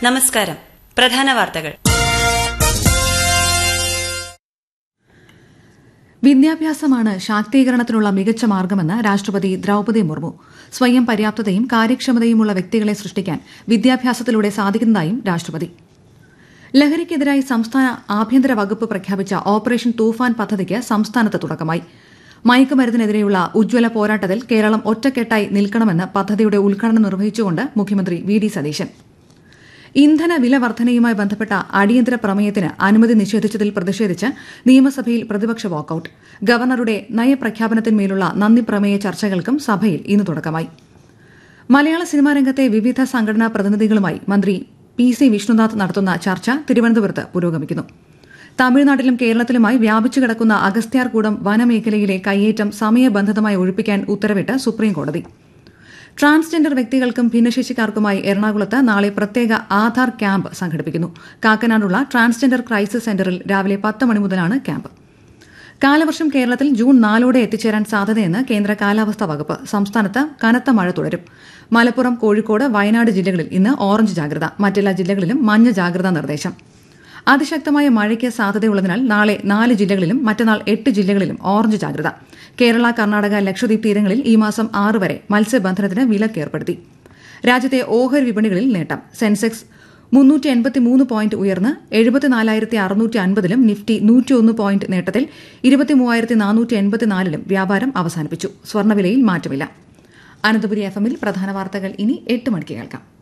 നമസ്കാരം പ്രധാന വാർത്തകൾ വിദ്യാഭ്യാസമാണ് ശാക്തീകരണത്തിനുള്ള മികച്ച മാർഗമെന്ന് രാഷ്ട്രപതി ദ്രൌപദി മുർമു സ്വയം പര്യാപ്തതയും കാര്യക്ഷമതയുമുള്ള വ്യക്തികളെ സൃഷ്ടിക്കാൻ വിദ്യാഭ്യാസത്തിലൂടെ സാധിക്കുന്നതായും രാഷ്ട്രപതി ലഹരിക്കെതിരായി സംസ്ഥാന ആഭ്യന്തര വകുപ്പ് പ്രഖ്യാപിച്ച ഓപ്പറേഷൻ തൂഫാൻ പദ്ധതിക്ക് സംസ്ഥാനത്ത് തുടക്കമായി മയക്കുമരുന്നിനെതിരെയുള്ള ഉജ്ജ്വല പോരാട്ടത്തിൽ കേരളം ഒറ്റക്കെട്ടായി നിൽക്കണമെന്ന് പദ്ധതിയുടെ ഉദ്ഘാടനം നിർവഹിച്ചുകൊണ്ട് മുഖ്യമന്ത്രി വി ഡി സതീശൻ ഇന്ധന വില വർധനയുമായി ബന്ധപ്പെട്ട അടിയന്തര പ്രമേയത്തിന് അനുമതി നിഷേധിച്ചതിൽ പ്രതിഷേധിച്ച് നിയമസഭയിൽ പ്രതിപക്ഷ വാക്കൌട്ട് ഗവർണറുടെ നയപ്രഖ്യാപനത്തിന്മേലുള്ള നന്ദി പ്രമേയ ചർച്ചകൾക്കും സഭയിൽ ഇന്ന് തുടക്കമായി മലയാള സിനിമാ രംഗത്തെ വിവിധ സംഘടനാ പ്രതിനിധികളുമായി മന്ത്രി പി സി വിഷ്ണുനാഥ് നടത്തുന്ന ചർച്ച തിരുവനന്തപുരത്ത് പുരോഗമിക്കുന്നു തമിഴ്നാട്ടിലും കേരളത്തിലുമായി വ്യാപിച്ചു കിടക്കുന്ന അഗസ്ത്യാർകൂടം വനമേഖലയിലെ കയ്യേറ്റം സമയബന്ധിതമായി ഒഴിപ്പിക്കാൻ ഉത്തരവിട്ട് സുപ്രീംകോടതി ട്രാൻസ്ജെൻഡർ വ്യക്തികൾക്കും ഭിന്നശേഷിക്കാർക്കുമായി എറണാകുളത്ത് നാളെ പ്രത്യേക ആധാർ ക്യാമ്പ് സംഘടിപ്പിക്കുന്നു കാക്കനാടുള്ള ട്രാൻസ്ജെൻഡർ ക്രൈസിസ് സെന്ററിൽ രാവിലെ പത്ത് മണി മുതലാണ് ക്യാമ്പ് കാലവർഷം കേരളത്തിൽ ജൂൺ നാലോടെ എത്തിച്ചേരാൻ സാധ്യതയെന്ന് കേന്ദ്ര കാലാവസ്ഥാ വകുപ്പ് സംസ്ഥാനത്ത് കനത്ത മഴ തുടരും മലപ്പുറം കോഴിക്കോട് വയനാട് ജില്ലകളിൽ ഇന്ന് ഓറഞ്ച് ജാഗ്രത മറ്റെല്ലാ ജില്ലകളിലും മഞ്ഞ ജാഗ്രതാ നിർദ്ദേശം അതിശക്തമായ മഴയ്ക്ക് സാധ്യതയുള്ളതിനാൽ നാളെ നാല് ജില്ലകളിലും മറ്റന്നാൾ എട്ട് ജില്ലകളിലും ഓറഞ്ച് ജാഗ്രത കേരള കർണാടക ലക്ഷദ്വീപ് തീരങ്ങളിൽ ഈ മാസം ആറ് വരെ മത്സ്യബന്ധനത്തിന് വിലക്ക് ഏർപ്പെടുത്തി രാജ്യത്തെ ഓഹരി വിപണികളിൽ നേട്ടം സെൻസെക്സ് മുന്നൂറ്റി എൺപത്തിമൂന്ന് പോയിന്റ് ഉയർന്ന് എഴുപത്തിനാലായിരത്തി അറുന്നൂറ്റി അൻപതിലും നിഫ്റ്റി നൂറ്റിയൊന്ന് പോയിന്റ് നേട്ടത്തിൽ ഇരുപത്തിമൂവായിരത്തി നാനൂറ്റി എൺപത്തിനാലിലും വ്യാപാരം അവസാനിപ്പിച്ചു സ്വർണ്ണവിലയിൽ മാറ്റമില്ല അനന്തപുരി എഫ് എമ്മിൽ പ്രധാന വാർത്തകൾ ഇനി എട്ട് മണിക്ക് കേൾക്കാം